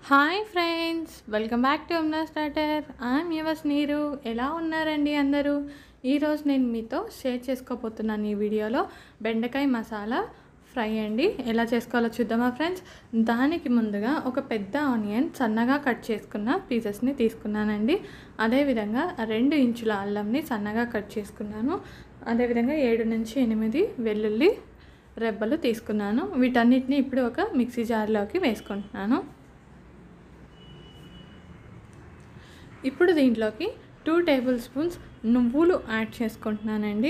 hi friends welcome back to Amna starter I'm yours Neeru ఎలా ఉన్నారండి అందరూ ఈరోజు నేను మీతో షేర్ చేసుకోబోతున్నాను ఈ వీడియోలో బెండకాయ మసాలా ఫ్రై అండి ఎలా చేసుకోవాలో చూద్దామా ఫ్రెండ్స్ దానికి ముందుగా ఒక పెద్ద ఆనియన్ సన్నగా కట్ చేసుకున్న పీసెస్ని తీసుకున్నానండి అదేవిధంగా రెండు ఇంచుల అల్లంని సన్నగా కట్ చేసుకున్నాను అదేవిధంగా ఏడు నుంచి ఎనిమిది వెల్లుల్లి రెబ్బలు తీసుకున్నాను వీటన్నిటిని ఇప్పుడు ఒక మిక్సీ జార్లోకి వేసుకుంటున్నాను ఇప్పుడు దీంట్లోకి టూ టేబుల్ స్పూన్స్ నువ్వులు యాడ్ చేసుకుంటున్నానండి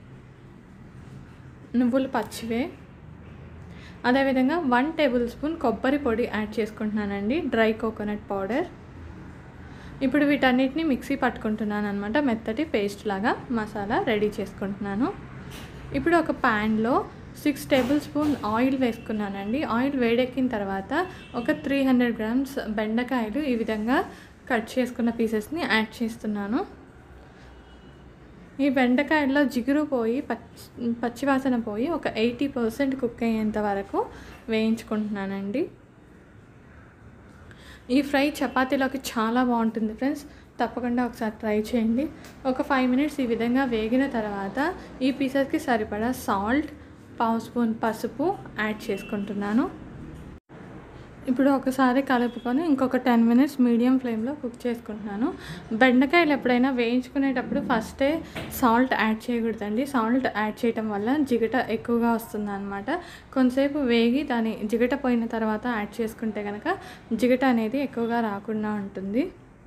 నువ్వులు పచ్చివే అదేవిధంగా వన్ టేబుల్ స్పూన్ కొబ్బరి పొడి యాడ్ చేసుకుంటున్నానండి డ్రై కోకోనట్ పౌడర్ ఇప్పుడు వీటన్నిటిని మిక్సీ పట్టుకుంటున్నాను అనమాట మెత్తటి పేస్ట్ లాగా మసాలా రెడీ చేసుకుంటున్నాను ఇప్పుడు ఒక ప్యాన్లో సిక్స్ టేబుల్ స్పూన్ ఆయిల్ వేసుకున్నానండి ఆయిల్ వేడెక్కిన తర్వాత ఒక త్రీ హండ్రెడ్ గ్రామ్స్ బెండకాయలు ఈ విధంగా కట్ చేసుకున్న పీసెస్ని యాడ్ చేస్తున్నాను ఈ బెండకాయల్లో జిగురు పోయి పచ్చి పచ్చివాసన పోయి ఒక ఎయిటీ పర్సెంట్ కుక్ అయ్యేంత వరకు వేయించుకుంటున్నానండి ఈ ఫ్రై చపాతీలోకి చాలా బాగుంటుంది ఫ్రెండ్స్ తప్పకుండా ఒకసారి ట్రై చేయండి ఒక ఫైవ్ మినిట్స్ ఈ విధంగా వేగిన తర్వాత ఈ పీసెస్కి సరిపడా సాల్ట్ పావు స్పూన్ పసుపు యాడ్ చేసుకుంటున్నాను ఇప్పుడు ఒకసారి కలుపుకొని ఇంకొక టెన్ మినిట్స్ మీడియం ఫ్లేమ్లో కుక్ చేసుకుంటున్నాను బెండకాయలు ఎప్పుడైనా వేయించుకునేటప్పుడు ఫస్టే సాల్ట్ యాడ్ చేయకూడదండి సాల్ట్ యాడ్ చేయటం వల్ల జిగట ఎక్కువగా వస్తుంది అనమాట కొంతసేపు వేగి దాని జిగట పోయిన తర్వాత యాడ్ చేసుకుంటే కనుక జిగట అనేది ఎక్కువగా రాకుండా ఉంటుంది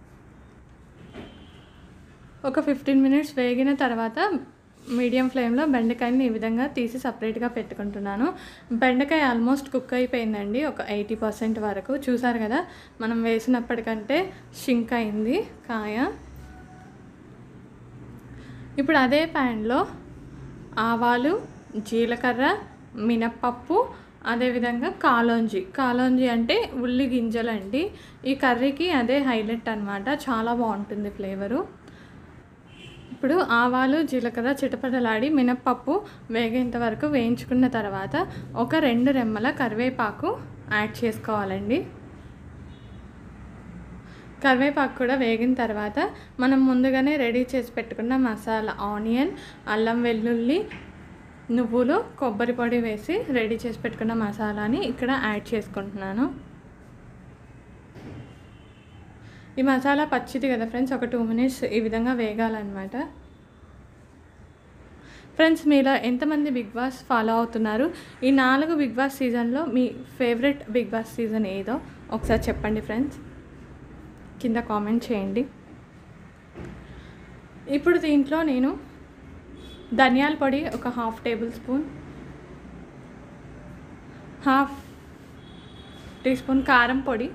ఒక ఫిఫ్టీన్ మినిట్స్ వేగిన తర్వాత మీడియం ఫ్లేమ్లో బెండకాయని ఈ విధంగా తీసి సపరేట్గా పెట్టుకుంటున్నాను బెండకాయ ఆల్మోస్ట్ కుక్ అయిపోయిందండి ఒక ఎయిటీ పర్సెంట్ వరకు చూసారు కదా మనం వేసినప్పటికంటే షింక్ అయింది కాయ ఇప్పుడు అదే ప్యాన్లో ఆవాలు జీలకర్ర మినప్పప్పు అదేవిధంగా కాలోంజి కాలోంజి అంటే ఉల్లి గింజలండి ఈ కర్రీకి అదే హైలైట్ అనమాట చాలా బాగుంటుంది ఫ్లేవరు ఇప్పుడు ఆవాలు జీలకర్ర చిటపటలాడి మినప్పప్పు వేగేంత వరకు వేయించుకున్న తర్వాత ఒక రెండు రెమ్మల కరివేపాకు యాడ్ చేసుకోవాలండి కరివేపాకు కూడా వేగిన తర్వాత మనం ముందుగానే రెడీ చేసి పెట్టుకున్న మసాలా ఆనియన్ అల్లం వెల్లుల్లి నువ్వులు కొబ్బరి పొడి వేసి రెడీ చేసి పెట్టుకున్న మసాలాని ఇక్కడ యాడ్ చేసుకుంటున్నాను ఈ మసాలా పచ్చిది కదా ఫ్రెండ్స్ ఒక టూ మినిట్స్ ఈ విధంగా వేగాలన్నమాట ఫ్రెండ్స్ మీలో ఎంతమంది బిగ్ బాస్ ఫాలో అవుతున్నారు ఈ నాలుగు బిగ్ బాస్ సీజన్లో మీ ఫేవరెట్ బిగ్ బాస్ సీజన్ ఏదో ఒకసారి చెప్పండి ఫ్రెండ్స్ కింద కామెంట్ చేయండి ఇప్పుడు దీంట్లో నేను ధనియాల పొడి ఒక half tablespoon half teaspoon కారం పొడి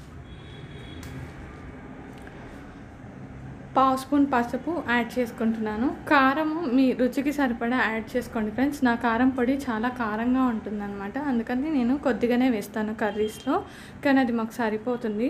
పావు స్పూన్ పసుపు యాడ్ చేసుకుంటున్నాను కారం మీ రుచికి సరిపడా యాడ్ చేసుకోండి ఫ్రెండ్స్ నా కారం పొడి చాలా కారంగా ఉంటుందన్నమాట అందుకని నేను కొద్దిగానే వేస్తాను కర్రీస్లో కానీ అది మాకు సరిపోతుంది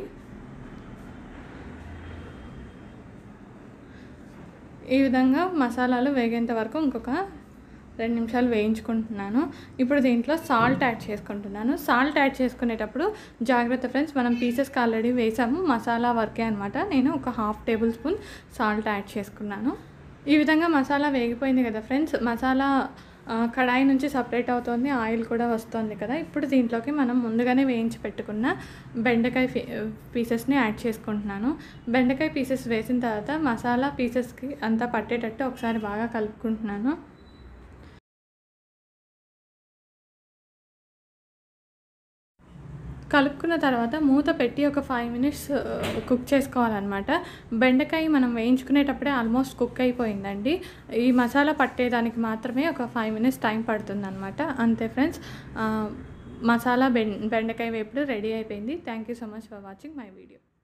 ఈ విధంగా మసాలాలు వేగేంత వరకు ఇంకొక రెండు నిమిషాలు వేయించుకుంటున్నాను ఇప్పుడు దీంట్లో సాల్ట్ యాడ్ చేసుకుంటున్నాను సాల్ట్ యాడ్ చేసుకునేటప్పుడు జాగ్రత్త ఫ్రెండ్స్ మనం పీసెస్కి ఆల్రెడీ వేసాము మసాలా వరకే అనమాట నేను ఒక half tablespoon salt add చేసుకున్నాను ఈ విధంగా మసాలా వేగిపోయింది కదా ఫ్రెండ్స్ మసాలా కడాయి నుంచి సపరేట్ అవుతుంది ఆయిల్ కూడా వస్తుంది కదా ఇప్పుడు దీంట్లోకి మనం ముందుగానే వేయించి పెట్టుకున్న బెండకాయ పీసెస్ని యాడ్ చేసుకుంటున్నాను బెండకాయ పీసెస్ వేసిన తర్వాత మసాలా పీసెస్కి అంతా పట్టేటట్టు ఒకసారి బాగా కలుపుకుంటున్నాను కలుపుకున్న తర్వాత మూత పెట్టి ఒక ఫైవ్ మినిట్స్ కుక్ చేసుకోవాలన్నమాట బెండకాయ మనం వేయించుకునేటప్పుడే ఆల్మోస్ట్ కుక్ అయిపోయిందండి ఈ మసాలా పట్టేదానికి మాత్రమే ఒక ఫైవ్ మినిట్స్ టైం పడుతుంది అనమాట అంతే ఫ్రెండ్స్ మసాలా బెం బెండకాయ వేపుడు రెడీ అయిపోయింది thank you so much for watching my video